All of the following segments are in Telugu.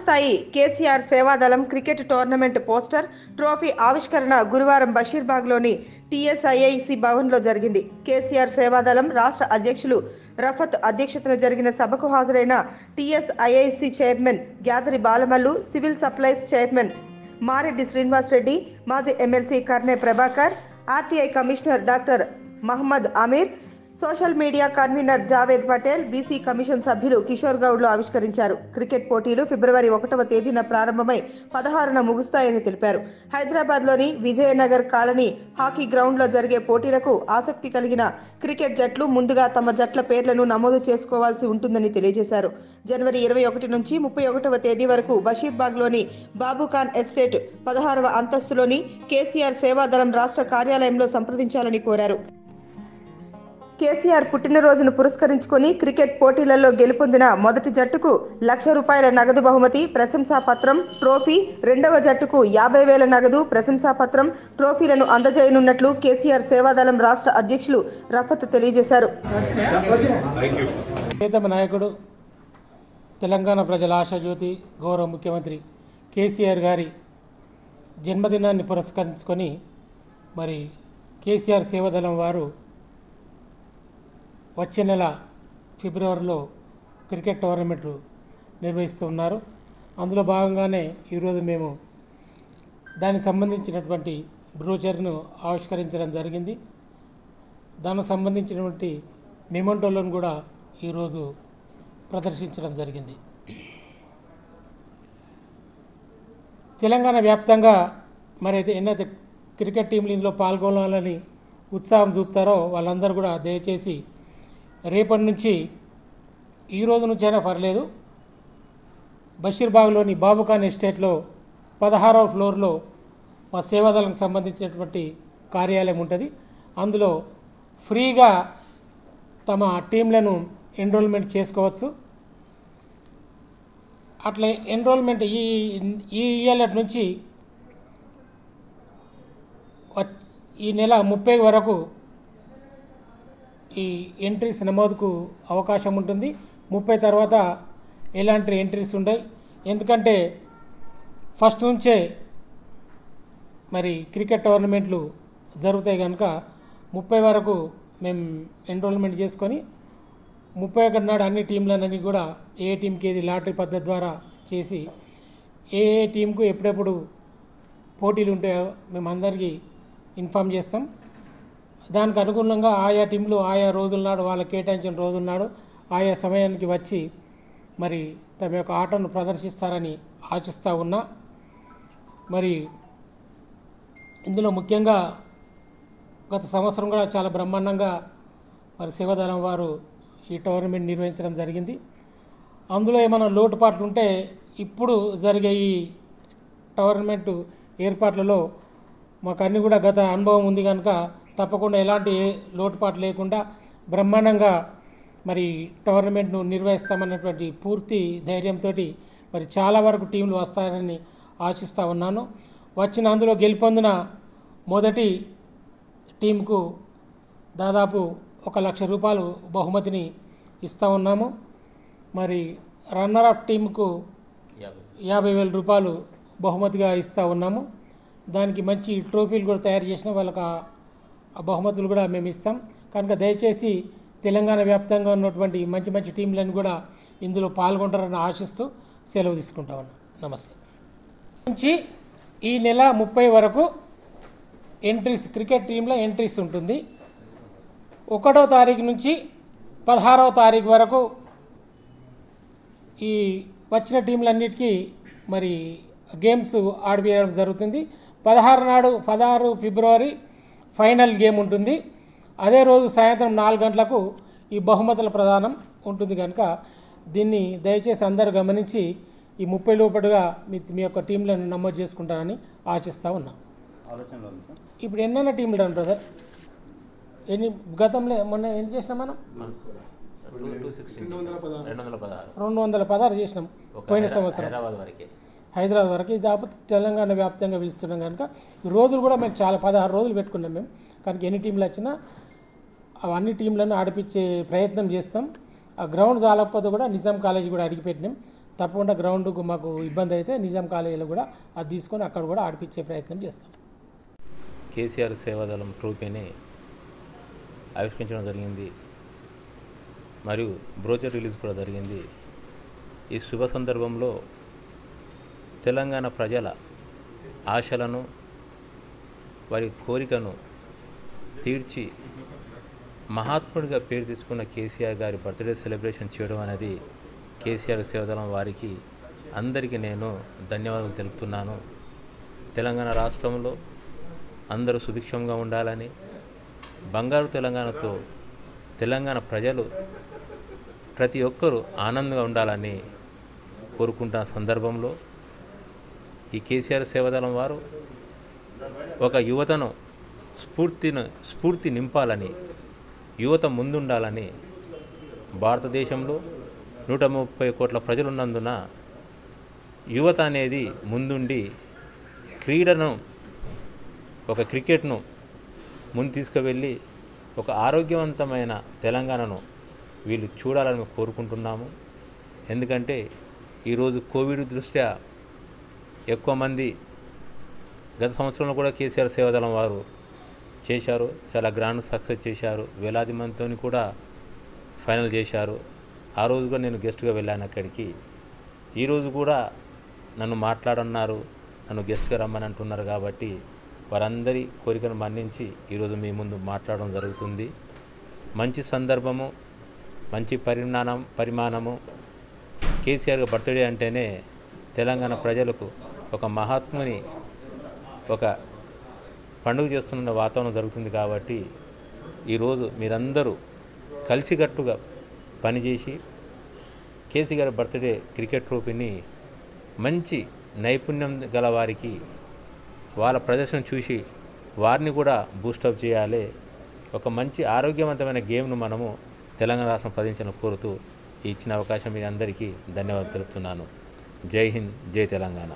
స్థాయి కేసీఆర్ సేవాదళం క్రికెట్ టోర్నమెంట్ పోస్టర్ ట్రోఫీ ఆవిష్కరణ గురువారం బషీర్బాగ్లోని టీఎస్ఐఐసి భవన్లో జరిగింది కేసీఆర్ సేవాదళం రాష్ట్ర అధ్యక్షులు రఫత్ అధ్యక్షతన జరిగిన సభకు హాజరైన TSIIC chairman Gyadari Balamallu civil supplies chairman Mareddy Srinivas Reddy మాజీ MLC Karne Prabhakar RTI commissioner doctor Mohammed Ameer social media convener Javed Patel BC commission సభ్యులు కిషోర్ గౌడ్లు ఆవిష్కరించారు క్రికెట్ పోటీలు ఫిబ్రవరి ఒకటవ తేదీన ప్రారంభమై పదహారున ముగుస్తాయని తెలిపారు హైదరాబాద్లోని విజయనగర్ కాలనీ హాకీ గ్రౌండ్లో జరిగే పోటీలకు ఆసక్తి కలిగిన క్రికెట్ జట్లు ముందుగా తమ జట్ల పేర్లను నమోదు చేసుకోవాల్సి ఉంటుందని తెలియజేశారు జనవరి ఇరవై ఒకటి నుంచి ముప్పై ఒకటవ తేదీ వరకు బషీర్బాగ్లోని బాబుఖాన్ ఎస్టేట్ పదహారవ అంతస్తులోని కేసీఆర్ సేవాదళం రాష్ట్ర కార్యాలయంలో సంప్రదించాలని కోరారు కేసీఆర్ పుట్టినరోజును పురస్కరించుకొని క్రికెట్ పోటీలలో గెలుపొందిన మొదటి జట్టుకు లక్ష రూపాయల నగదు బహుమతి ప్రశంసా పత్రం ట్రోఫీ రెండవ జట్టుకు యాభై వేల నగదు ప్రశంసా పత్రం ట్రోఫీలను అందజేయనున్నట్లు కేసీఆర్ సేవాదళం రాష్ట్ర అధ్యక్షులు రఫత్ తెలియజేశారు ప్రియతమ నాయకుడు తెలంగాణ ప్రజల ఆశాజ్యోతి గౌరవ ముఖ్యమంత్రి కేసీఆర్ గారి జన్మదినాన్ని పురస్కరించుకొని మరి కేసీఆర్ సేవాదళం వారు వచ్చే నెల ఫిబ్రవరిలో క్రికెట్ టోర్నమెంట్లు నిర్వహిస్తూ ఉన్నారు అందులో భాగంగానే ఈరోజు మేము దానికి సంబంధించినటువంటి బ్రోచర్ను ఆవిష్కరించడం జరిగింది దానికి సంబంధించినటువంటి మెమంటోలను కూడా ఈరోజు ప్రదర్శించడం జరిగింది తెలంగాణ వ్యాప్తంగా మరి అయితే ఎన్నైతే క్రికెట్ టీంలు ఇందులో పాల్గొనాలని ఉత్సాహం చూపుతారో వాళ్ళందరూ కూడా దయచేసి రేపటి నుంచి ఈ రోజు నుంచి అయినా పర్లేదు బషీర్బాగ్లోని బాబుఖాన్ ఎస్టేట్లో పదహారవ ఫ్లోర్లో మా సేవాదళానికి సంబంధించినటువంటి కార్యాలయం ఉంటుంది అందులో ఫ్రీగా తమ టీంలను ఎన్రోల్మెంట్ చేసుకోవచ్చు అట్లా ఎన్రోల్మెంట్ ఈ ఈ ఇయర్ నుంచి వచ్- ఈ నెల ముప్పై వరకు ఈ ఎంట్రీస్ నమోదుకు అవకాశం ఉంటుంది ముప్పై తర్వాత ఎలాంటి ఎంట్రీస్ ఉండవు ఎందుకంటే ఫస్ట్ నుంచే మరి క్రికెట్ టోర్నమెంట్లు జరుగుతాయి కనుక ముప్పై వరకు మేము ఎన్రోల్మెంట్ చేసుకొని ముప్పై ఒకటి నాడు అన్ని టీంలన్నీ కూడా ఏ టీంకి ఏది లాటరీ పద్ధతి ద్వారా చేసి ఏ ఏ టీంకు ఎప్పుడెప్పుడు పోటీలు ఉంటాయో మేము అందరికీ ఇన్ఫామ్ చేస్తాం దానికి అనుగుణంగా ఆయా టీంలు ఆయా రోజుల నాడు వాళ్ళకి కేటాయించిన రోజుల నాడు ఆయా సమయానికి వచ్చి మరి తమ యొక్క ఆటను ప్రదర్శిస్తారని ఆశిస్తూ ఉన్నా మరి ఇందులో ముఖ్యంగా గత సంవత్సరం కూడా చాలా బ్రహ్మాండంగా మరి శివదళం వారు ఈ టోర్నమెంట్ నిర్వహించడం జరిగింది అందులో ఏమైనా లోటుపాట్లు ఉంటే ఇప్పుడు జరిగే ఈ టోర్నమెంట్ ఏర్పాట్లలో మాకు అన్ని కూడా గత అనుభవం ఉంది కనుక తప్పకుండా ఎలాంటి ఏ లోటుపాటు లేకుండా బ్రహ్మాండంగా మరి టోర్నమెంట్ను నిర్వహిస్తామన్నటువంటి పూర్తి ధైర్యంతో మరి చాలా వరకు టీంలు వస్తారని ఆశిస్తూ ఉన్నాను వచ్చిన అందులో గెలుపొందిన మొదటి టీంకు దాదాపు ఒక లక్ష రూపాయలు బహుమతిని ఇస్తూ ఉన్నాము మరి రన్నర్ ఆఫ్ టీంకు యాభై వేల రూపాయలు బహుమతిగా ఇస్తూ ఉన్నాము దానికి మంచి ట్రోఫీలు కూడా తయారు చేసిన వాళ్ళకి ఆ- ఆ బహుమతులు కూడా మేము ఇస్తాం కనుక దయచేసి తెలంగాణ వ్యాప్తంగా ఉన్నటువంటి మంచి మంచి టీంలను కూడా ఇందులో పాల్గొంటారని ఆశిస్తూ సెలవు తీసుకుంటా ఉన్నాం నమస్తే నుంచి ఈ నెల ముప్పై వరకు ఎంట్రీస్ క్రికెట్ టీంలో ఎంట్రీస్ ఉంటుంది ఒకటో తారీఖు నుంచి పదహారవ తారీఖు వరకు ఈ వచ్చిన టీంలన్నిటికీ మరి గేమ్స్ ఆడిపించడం జరుగుతుంది పదహారు నాడు పదహారు ఫిబ్రవరి ఫైనల్ గేమ్ ఉంటుంది అదే రోజు సాయంత్రం నాలుగు గంటలకు ఈ బహుమతుల ప్రదానం ఉంటుంది కనుక దీన్ని దయచేసి అందరూ గమనించి ఈ ముప్పై లోపలుగా మీ మీ యొక్క టీంలను నమోదు చేసుకుంటారని ఆశిస్తూ ఉన్నాం ఆలోచనలో ఉంది సార్ ఇప్పుడు ఎన్నైనా టీంలు రండి బ్రదర్ ఎన్ని గతంలో మొన్న ఏం చేసినాం మనం టూ సిక్స్టీన్ రెండు వందల పదహారు రెండు వందల పదహారు చేసినాం ఒక పోయిన హైదరా- సంవత్సరం హైదరాబాద్ వరకే హైదరాబాద్ వరకు ఇది కాకపోతే తెలంగాణ వ్యాప్తంగా పిలుస్తున్నాం కనుక ఈ రోజులు కూడా మేము చాలా పదహారు రోజులు పెట్టుకున్నాం మేము కనుక ఎన్ని టీంలు వచ్చినా అవన్నీ టీంలను ఆడిపించే ప్రయత్నం చేస్తాం ఆ గ్రౌండ్ చాలకపోతే కూడా నిజాం కాలేజీ కూడా అడిగి పెట్టినాం తప్పకుండా గ్రౌండ్కు మాకు ఇబ్బంది అయితే నిజాం కాలేజీలో కూడా అది తీసుకొని అక్కడ కూడా ఆడిపించే ప్రయత్నం చేస్తాం కేసీఆర్ సేవాదళం ట్రోఫీని ఆవిష్కరించడం జరిగింది మరియు బ్రోచర్ రిలీజ్ కూడా జరిగింది ఈ శుభ సందర్భంలో తెలంగాణ ప్రజల ఆశలను వారి కోరికను తీర్చి మహాత్ముడిగా పేరు తెచ్చుకున్న కేసీఆర్ గారి బర్త్డే సెలబ్రేషన్ చేయడం అనేది కేసీఆర్ సేవదళం వారికి అందరికీ నేను ధన్యవాదాలు తెలుపుతున్నాను తెలంగాణ రాష్ట్రంలో అందరూ సుభిక్షంగా ఉండాలని బంగారు తెలంగాణతో తెలంగాణ ప్రజలు ప్రతి ఒక్కరూ ఆనందంగా ఉండాలని కోరుకుంటున్న సందర్భంలో ఈ కేసీఆర్ సేవదళం వారు ఒక యువతను స్ఫూర్తిని స్ఫూర్తి నింపాలని యువత ముందుండాలని భారతదేశంలో నూట ముప్పై కోట్ల ప్రజలున్నందున యువత అనేది ముందుండి క్రీడను ఒక క్రికెట్ను ముందు తీసుకువెళ్ళి ఒక ఆరోగ్యవంతమైన తెలంగాణను వీళ్ళు చూడాలని మేము కోరుకుంటున్నాము ఎందుకంటే ఈరోజు కోవిడ్ దృష్ట్యా ఎక్కువ మంది గత సంవత్సరంలో కూడా కేసీఆర్ సేవాదళం వారు చేశారు చాలా గ్రాండ్ సక్సెస్ చేశారు వేలాది మందితో కూడా ఫైనల్ చేశారు ఆ రోజు కూడా నేను గెస్ట్గా వెళ్ళాను అక్కడికి ఈరోజు కూడా నన్ను మాట్లాడన్నారు నన్ను గెస్ట్గా రమ్మని అంటున్నారు కాబట్టి వారందరి కోరికను మన్నించి ఈరోజు మీ ముందు మాట్లాడడం జరుగుతుంది మంచి సందర్భము మంచి పరిమాణం పరిమాణము కేసీఆర్ బర్త్డే అంటేనే తెలంగాణ ప్రజలకు ఒక మహాత్ముని ఒక పండుగ చేస్తున్న వాతావరణం జరుగుతుంది కాబట్టి ఈరోజు మీరందరూ కలిసికట్టుగా పనిచేసి కేసీ గారి బర్త్డే క్రికెట్ ట్రోఫీని మంచి నైపుణ్యం గల వారికి వాళ్ళ ప్రదర్శన చూసి వారిని కూడా బూస్టప్ చేయాలి ఒక మంచి ఆరోగ్యవంతమైన గేమ్ను మనము తెలంగాణ రాష్ట్రం ప్రదించాలని కోరుతూ ఈ ఇచ్చిన అవకాశం మీ అందరికీ ధన్యవాదాలు తెలుపుతున్నాను జై హింద్ జై తెలంగాణ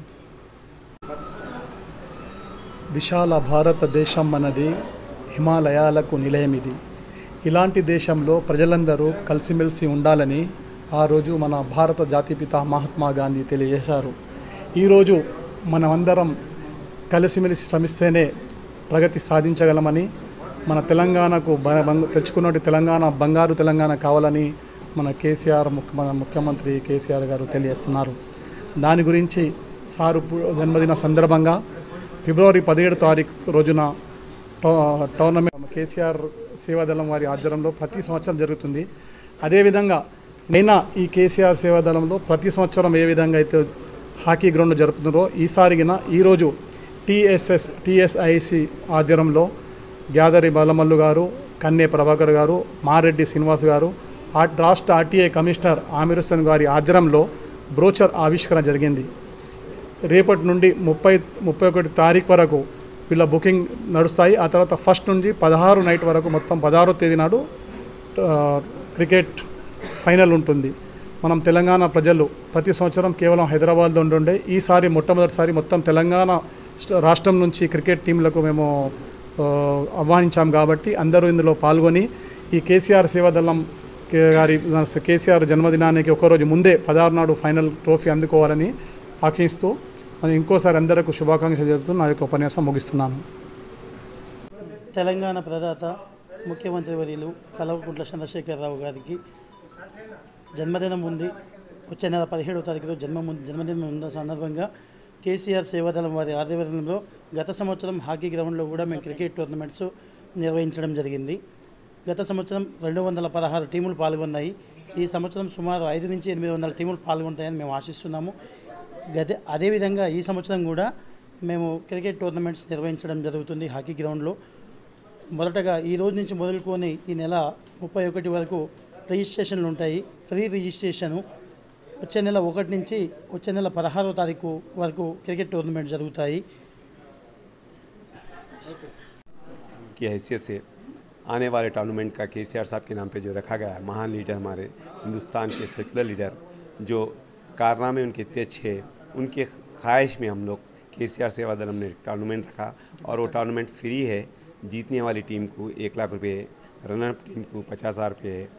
విశాల భారతదేశం మనది హిమాలయాలకు నిలయం ఇది ఇలాంటి దేశంలో ప్రజలందరూ కలిసిమెలిసి ఉండాలని ఆ రోజు మన భారత జాతిపిత మహాత్మా గాంధీ తెలియజేశారు ఈరోజు మనమందరం కలిసిమెలిసి శ్రమిస్తేనే ప్రగతి సాధించగలమని మన తెలంగాణకు బ- బంగ- తెచ్చుకున్నట్టు తెలంగాణ బంగారు తెలంగాణ కావాలని మన కేసీఆర్ ముఖ్య మన ముఖ్యమంత్రి కేసీఆర్ గారు తెలియజేస్తున్నారు దాని గురించి సారు పు- జన్మదిన సందర్భంగా ఫిబ్రవరి పదిహేడు తారీఖు రోజున టో- టోర్నమెంట్ కేసీఆర్ సేవాదళం వారి ఆధ్వర్యంలో ప్రతి సంవత్సరం జరుగుతుంది అదేవిధంగా అయినా ఈ కేసీఆర్ సేవాదళంలో ప్రతి సంవత్సరం ఏ విధంగా అయితే హాకీ గ్రౌండ్ జరుపుతున్నారో ఈసారిగిన ఈరోజు టీఎస్ఎస్ టీఎస్ఐసి ఆధ్వర్యంలో గ్యాదరి బాలమల్లు గారు కన్నే ప్రభాకర్ గారు మారెడ్డి శ్రీనివాస్ గారు ఆ రాష్ట్ర ఆర్టీఐ కమిషనర్ ఆమిర్ హుస్సేన్ గారి ఆధ్వర్యంలో బ్రోచర్ ఆవిష్కరణ జరిగింది రేపటి నుండి ముప్పై ముప్పై ఒకటి తారీఖు వరకు వీళ్ళ బుకింగ్ నడుస్తాయి ఆ తర్వాత ఫస్ట్ నుండి పదహారు నైట్ వరకు మొత్తం పదహారో తేదీ నాడు ఆ, క్రికెట్ ఫైనల్ ఉంటుంది మనం తెలంగాణ ప్రజలు ప్రతి సంవత్సరం కేవలం హైదరాబాద్లో ఉంటుండే ఈసారి మొట్టమొదటిసారి మొత్తం తెలంగాణ స్ట- రాష్ట్రం నుంచి క్రికెట్ టీంలకు మేము ఆ, ఆహ్వానించాం కాబట్టి అందరూ ఇందులో పాల్గొని ఈ కేసీఆర్ సేవాదళం కే- గారి కేసీఆర్ జన్మదినానికి ఒకరోజు ముందే పదహారు నాడు ఫైనల్ ట్రోఫీ అందుకోవాలని ఆశిస్తూ మరి ఇంకోసారి అందరకు శుభాకాంక్షలు చెబుతూ నా యొక్క ఉపన్యాసం ముగిస్తున్నాను తెలంగాణ ప్రదాత ముఖ్యమంత్రి వర్యులు కల్వకుంట్ల చంద్రశేఖరరావు గారికి జన్మదినం ఉంది వచ్చే నెల పదిహేడవ తారీఖులో జన్మ జన్మదినం ఉన్న సందర్భంగా కేసీఆర్ సేవాదళం వారి ఆధ్వర్యంలో గత సంవత్సరం హాకీ గ్రౌండ్లో కూడా మేము క్రికెట్ టోర్నమెంట్స్ నిర్వహించడం జరిగింది గత సంవత్సరం రెండు వందల పదహారు టీములు పాల్గొన్నాయి ఈ సంవత్సరం సుమారు ఐదు నుంచి ఎనిమిది వందల టీములు పాల్గొంటాయని మేము ఆశిస్తున్నాము గదే అదేవిధంగా ఈ సంవత్సరం కూడా మేము క్రికెట్ టోర్నమెంట్స్ నిర్వహించడం జరుగుతుంది హాకీ గ్రౌండ్లో మొదటగా ఈ రోజు నుంచి మొదలుకొని ఈ నెల ముప్పై ఒకటి వరకు రిజిస్ట్రేషన్లు ఉంటాయి ఫ్రీ రిజిస్ట్రేషను వచ్చే నెల ఒకటి నుంచి వచ్చే నెల పదహారో తారీఖు వరకు క్రికెట్ టోర్నమెంట్ జరుగుతాయి की हैसियत से आने वाले टूर्नामेंट का के साहब के नाम पे जो रखा गया है महान लीडर हमारे हिंदुस्तान के सेकुलर लीडर जो कारनामे उनके इतने अच्छे हैं उनके ख्वाहिश में हम लोग के सी आर सेवा दल ने टूर्नामेंट रखा और वो टूर्नामेंट फ्री है जीतने वाली टीम को एक लाख रुपए रनर टीम को पचास हज़ार रुपये है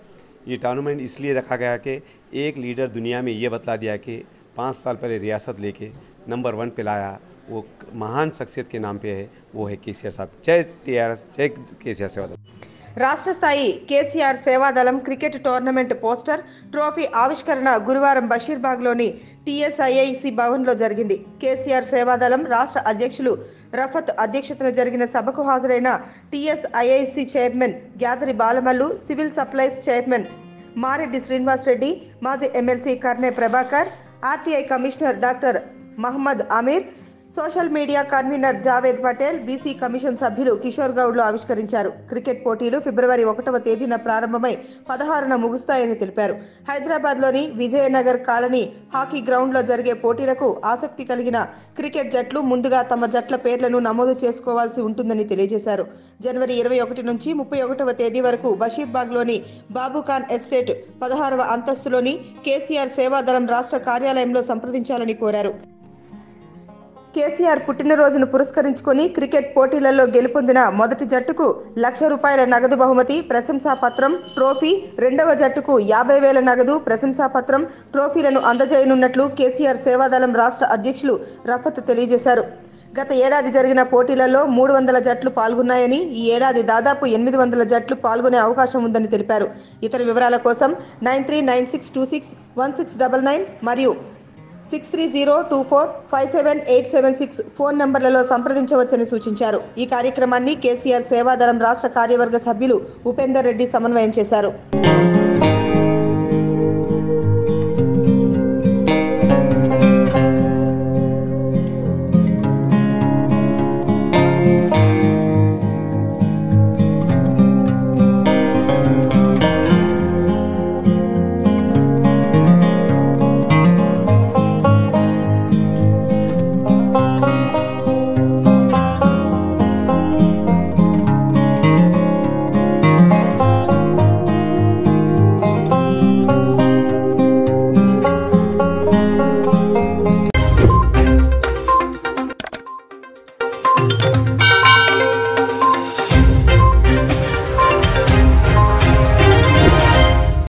ये टूर्नामेंट इसलिए रखा गया कि एक लीडर दुनिया में ये बतला दिया कि पाँच साल पहले रियासत लेके नंबर वन पे लाया वो महान शख्सियत के नाम पे है वो है के सी आर साहब जय टी आर एस जय के सी आर सेवा రాష్ట్ర స్థాయి కేసీఆర్ సేవాదళం క్రికెట్ టోర్నమెంట్ పోస్టర్ ట్రోఫీ ఆవిష్కరణ గురువారం బషీర్బాగ్లోని టీఎస్ఐఐసి భవన్లో జరిగింది కేసీఆర్ సేవాదళం రాష్ట్ర అధ్యక్షులు రఫత్ అధ్యక్షతన జరిగిన సభకు హాజరైన TSIIC chairman Gyadari Balamallu civil supplies chairman Mareddy Srinivas Reddy మాజీ MLC Karne Prabhakar RTI commissioner doctor Mohammed Ameer social media convener Javed Patel BC commission సభ్యులు కిషోర్ గౌడ్లు ఆవిష్కరించారు క్రికెట్ పోటీలు ఫిబ్రవరి ఒకటవ తేదీన ప్రారంభమై పదహారున ముగుస్తాయని తెలిపారు హైదరాబాద్లోని విజయనగర్ కాలనీ హాకీ గ్రౌండ్లో జరిగే పోటీలకు ఆసక్తి కలిగిన క్రికెట్ జట్లు ముందుగా తమ జట్ల పేర్లను నమోదు చేసుకోవాల్సి ఉంటుందని తెలియజేశారు జనవరి ఇరవై ఒకటి నుంచి ముప్పై ఒకటవ తేదీ వరకు బషీర్బాగ్లోని బాబుఖాన్ ఎస్టేట్ పదహారవ అంతస్తులోని కేసీఆర్ సేవాదళం రాష్ట్ర కార్యాలయంలో సంప్రదించాలని కోరారు కేసీఆర్ పుట్టినరోజును పురస్కరించుకొని క్రికెట్ పోటీలలో గెలుపొందిన మొదటి జట్టుకు లక్ష రూపాయల నగదు బహుమతి ప్రశంసా పత్రం ట్రోఫీ రెండవ జట్టుకు యాభై వేల నగదు ప్రశంసా పత్రం ట్రోఫీలను అందజేయనున్నట్లు కేసీఆర్ సేవాదళం రాష్ట్ర అధ్యక్షులు రఫత్ తెలియజేశారు గత ఏడాది జరిగిన పోటీలలో మూడు వందల జట్లు పాల్గొన్నాయని ఈ ఏడాది దాదాపు ఎనిమిది వందల జట్లు పాల్గొనే అవకాశం ఉందని తెలిపారు ఇతర వివరాల కోసం nine three nine six two six one six double nine మరియు six three zero two four five seven eight seven six phone నంబర్లలో సంప్రదించవచ్చని సూచించారు ఈ కార్యక్రమాన్ని కేసీఆర్ సేవాదళం రాష్ట్ర కార్యవర్గ సభ్యులు ఉపేందర్ రెడ్డి సమన్వయం చేశారు